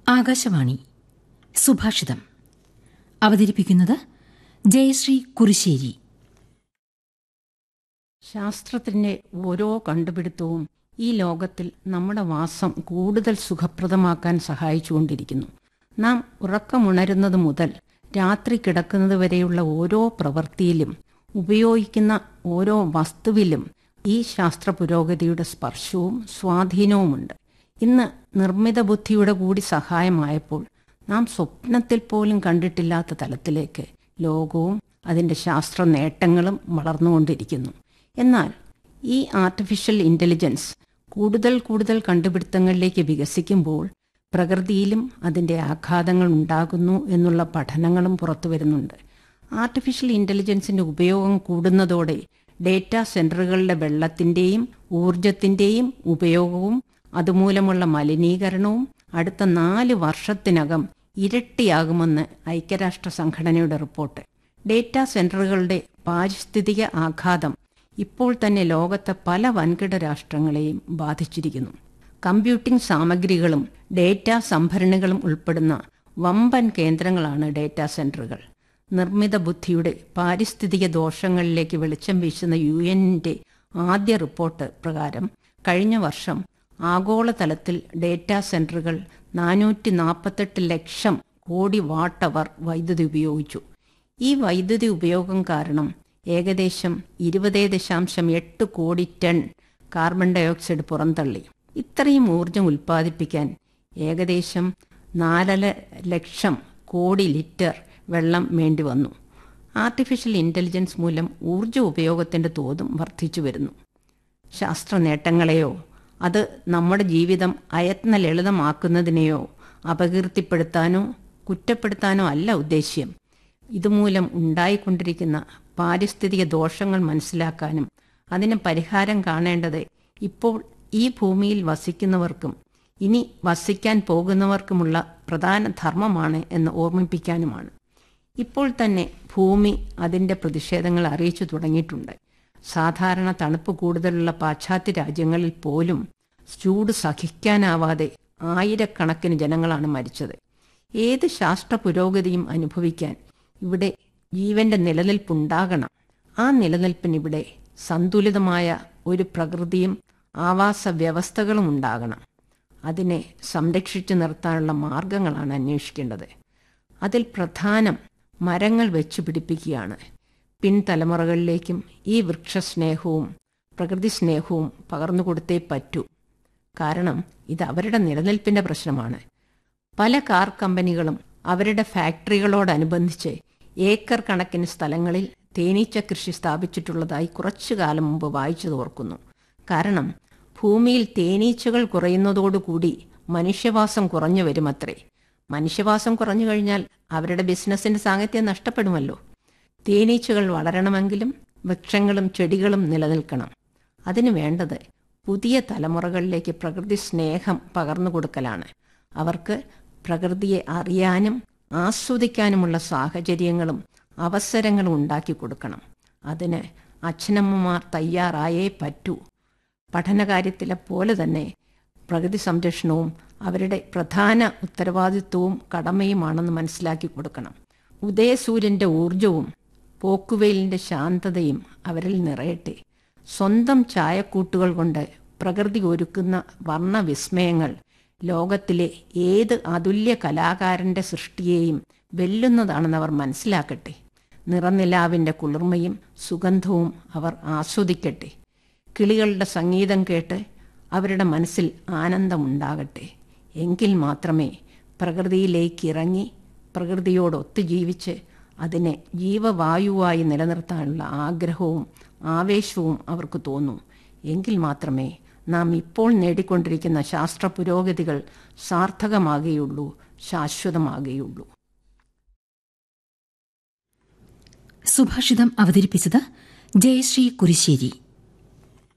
ആകാശവാണി സുഭാഷിതം അവതരിപ്പിക്കുന്നത് ജയശ്രീ കുറിശ്ശേരി ശാസ്ത്രത്തിന്റെ ഓരോ കണ്ടുപിടുത്തവും ഈ ലോകത്തിൽ നമ്മുടെ വാസം കൂടുതൽ സുഖപ്രദമാക്കാൻ സഹായിച്ചുകൊണ്ടിരിക്കുന്നു നാം ഉറക്കമുണരുന്നത് മുതൽ രാത്രി കിടക്കുന്നത് വരെയുള്ള ഓരോ പ്രവൃത്തിയിലും ഉപയോഗിക്കുന്ന ഓരോ വസ്തുവിലും ഈ ശാസ്ത്ര പുരോഗതിയുടെ സ്പർശവും സ്വാധീനവുമുണ്ട് ഇന്ന് നിർമ്മിത ബുദ്ധിയുടെ കൂടി സഹായമായപ്പോൾ നാം സ്വപ്നത്തിൽ പോലും കണ്ടിട്ടില്ലാത്ത തലത്തിലേക്ക് ലോകവും അതിൻ്റെ ശാസ്ത്ര നേട്ടങ്ങളും വളർന്നുകൊണ്ടിരിക്കുന്നു എന്നാൽ ഈ ആർട്ടിഫിഷ്യൽ ഇൻ്റലിജൻസ് കൂടുതൽ കൂടുതൽ കണ്ടുപിടുത്തങ്ങളിലേക്ക് വികസിക്കുമ്പോൾ പ്രകൃതിയിലും അതിൻ്റെ ആഘാതങ്ങൾ ഉണ്ടാകുന്നു എന്നുള്ള പഠനങ്ങളും പുറത്തു വരുന്നുണ്ട് ആർട്ടിഫിഷ്യൽ ഇൻ്റലിജൻസിൻ്റെ ഉപയോഗം കൂടുന്നതോടെ ഡേറ്റാ സെൻറ്ററുകളുടെ വെള്ളത്തിൻ്റെയും ഊർജത്തിൻ്റെയും ഉപയോഗവും അതുമൂലമുള്ള മലിനീകരണവും അടുത്ത നാല് വർഷത്തിനകം ഇരട്ടിയാകുമെന്ന് ഐക്യരാഷ്ട്ര സംഘടനയുടെ റിപ്പോർട്ട് ഡേറ്റാ സെൻറ്ററുകളുടെ പാരിസ്ഥിതിക ആഘാതം ഇപ്പോൾ തന്നെ ലോകത്തെ പല വൻകിട രാഷ്ട്രങ്ങളെയും ബാധിച്ചിരിക്കുന്നു കമ്പ്യൂട്ടിംഗ് സാമഗ്രികളും ഡേറ്റാ സംഭരണികളും ഉൾപ്പെടുന്ന വമ്പൻ കേന്ദ്രങ്ങളാണ് ഡേറ്റാ സെൻറ്ററുകൾ നിർമ്മിത ബുദ്ധിയുടെ പാരിസ്ഥിതിക ദോഷങ്ങളിലേക്ക് വെളിച്ചം വീശുന്ന യു എന്നിൻ്റെ ആദ്യ റിപ്പോർട്ട് പ്രകാരം കഴിഞ്ഞ വർഷം ആഗോളതലത്തിൽ ഡേറ്റാ സെൻറ്ററുകൾ നാനൂറ്റി നാൽപ്പത്തെട്ട് ലക്ഷം കോടി വാട്ട് അവർ വൈദ്യുതി ഉപയോഗിച്ചു ഈ വൈദ്യുതി ഉപയോഗം കാരണം ഏകദേശം ഇരുപത് ദശാംശം എട്ട് കോടി ടൺ കാർബൺ ഡയോക്സൈഡ് പുറന്തള്ളി ഇത്രയും ഊർജം ഉൽപ്പാദിപ്പിക്കാൻ ഏകദേശം നാലര ലക്ഷം കോടി ലിറ്റർ വെള്ളം വേണ്ടി വന്നു ആർട്ടിഫിഷ്യൽ ഇൻ്റലിജൻസ് മൂലം ഊർജ ഉപയോഗത്തിൻ്റെ തോതും വർദ്ധിച്ചു വരുന്നു ശാസ്ത്ര നേട്ടങ്ങളെയോ അത് നമ്മുടെ ജീവിതം അയത്ന ലളിതമാക്കുന്നതിനെയോ അപകീർത്തിപ്പെടുത്താനോ കുറ്റപ്പെടുത്താനോ അല്ല ഉദ്ദേശ്യം ഇതുമൂലം ഉണ്ടായിക്കൊണ്ടിരിക്കുന്ന പാരിസ്ഥിതിക ദോഷങ്ങൾ മനസ്സിലാക്കാനും അതിന് പരിഹാരം കാണേണ്ടത് ഇപ്പോൾ ഈ ഭൂമിയിൽ വസിക്കുന്നവർക്കും ഇനി വസിക്കാൻ പോകുന്നവർക്കുമുള്ള പ്രധാന ധർമ്മമാണ് എന്ന് ഓർമ്മിപ്പിക്കാനുമാണ് ഇപ്പോൾ തന്നെ ഭൂമി അതിൻ്റെ പ്രതിഷേധങ്ങൾ അറിയിച്ചു തുടങ്ങിയിട്ടുണ്ട് സാധാരണ തണുപ്പ് കൂടുതലുള്ള പാശ്ചാത്യ രാജ്യങ്ങളിൽ പോലും ചൂട് സഹിക്കാനാവാതെ ആയിരക്കണക്കിന് ജനങ്ങളാണ് മരിച്ചത് ഏത് ശാസ്ത്ര പുരോഗതിയും അനുഭവിക്കാൻ ഇവിടെ ജീവന്റെ നിലനിൽപ്പുണ്ടാകണം ആ നിലനിൽപ്പിനിവിടെ സന്തുലിതമായ ഒരു പ്രകൃതിയും ആവാസ വ്യവസ്ഥകളും ഉണ്ടാകണം അതിനെ സംരക്ഷിച്ചു നിർത്താനുള്ള മാർഗങ്ങളാണ് അന്വേഷിക്കേണ്ടത് അതിൽ പ്രധാനം മരങ്ങൾ വെച്ചു പിടിപ്പിക്കുകയാണ് പിൻതലമുറകളിലേക്കും ഈ വൃക്ഷസ്നേഹവും പ്രകൃതി സ്നേഹവും പകർന്നു കൊടുത്തേ പറ്റൂ കാരണം ഇത് അവരുടെ നിലനിൽപ്പിന്റെ പ്രശ്നമാണ് പല കാർ കമ്പനികളും അവരുടെ ഫാക്ടറികളോടനുബന്ധിച്ച് ഏക്കർ കണക്കിന് സ്ഥലങ്ങളിൽ തേനീച്ച കൃഷി സ്ഥാപിച്ചിട്ടുള്ളതായി കുറച്ചു കാലം മുമ്പ് വായിച്ചു തോർക്കുന്നു കാരണം ഭൂമിയിൽ തേനീച്ചകൾ കുറയുന്നതോടുകൂടി മനുഷ്യവാസം കുറഞ്ഞു വരുമത്രേ മനുഷ്യവാസം കുറഞ്ഞു കഴിഞ്ഞാൽ അവരുടെ ബിസിനസ്സിന്റെ സാങ്കത്യം നഷ്ടപ്പെടുമല്ലോ തേനീച്ചകൾ വളരണമെങ്കിലും വൃക്ഷങ്ങളും ചെടികളും നിലനിൽക്കണം അതിനു വേണ്ടത് പുതിയ തലമുറകളിലേക്ക് പ്രകൃതി സ്നേഹം പകർന്നു കൊടുക്കലാണ് അവർക്ക് പ്രകൃതിയെ അറിയാനും ആസ്വദിക്കാനുമുള്ള സാഹചര്യങ്ങളും അവസരങ്ങളും ഉണ്ടാക്കി കൊടുക്കണം അതിന് അച്ഛനമ്മമാർ തയ്യാറായേ പറ്റൂ പഠനകാര്യത്തിലെ പോലെ തന്നെ പ്രകൃതി സംരക്ഷണവും അവരുടെ പ്രധാന ഉത്തരവാദിത്വവും കടമയുമാണെന്ന് മനസ്സിലാക്കി കൊടുക്കണം ഉദയസൂര്യന്റെ ഊർജവും പോക്കുവെയിലിന്റെ ശാന്തതയും അവരിൽ നിറയട്ടെ സ്വന്തം ചായക്കൂട്ടുകൾ കൊണ്ട് പ്രകൃതി ഒരുക്കുന്ന വർണ്ണവിസ്മയങ്ങൾ ലോകത്തിലെ ഏത് അതുല്യ കലാകാരന്റെ സൃഷ്ടിയെയും വെല്ലുന്നതാണെന്ന് അവർ മനസ്സിലാക്കട്ടെ നിറനിലാവിന്റെ കുളിർമയും സുഗന്ധവും അവർ ആസ്വദിക്കട്ടെ കിളികളുടെ സംഗീതം കേട്ട് അവരുടെ മനസ്സിൽ ആനന്ദമുണ്ടാകട്ടെ എങ്കിൽ മാത്രമേ പ്രകൃതിയിലേക്ക് ഇറങ്ങി പ്രകൃതിയോടൊത്തു ജീവിച്ച് അതിനെ ജീവവായുവായി നിലനിർത്താനുള്ള ആഗ്രഹവും ആവേശവും അവർക്ക് തോന്നൂ എങ്കിൽ മാത്രമേ നാം ഇപ്പോൾ നേടിക്കൊണ്ടിരിക്കുന്ന ശാസ്ത്ര പുരോഗതികൾ സാർത്ഥകമാകുകയുള്ളൂ ശാശ്വതമാകുകയുള്ളൂ സുഭാഷിതം അവതരിപ്പിച്ചത് ജയശ്രീ കുരിശ്ശേരി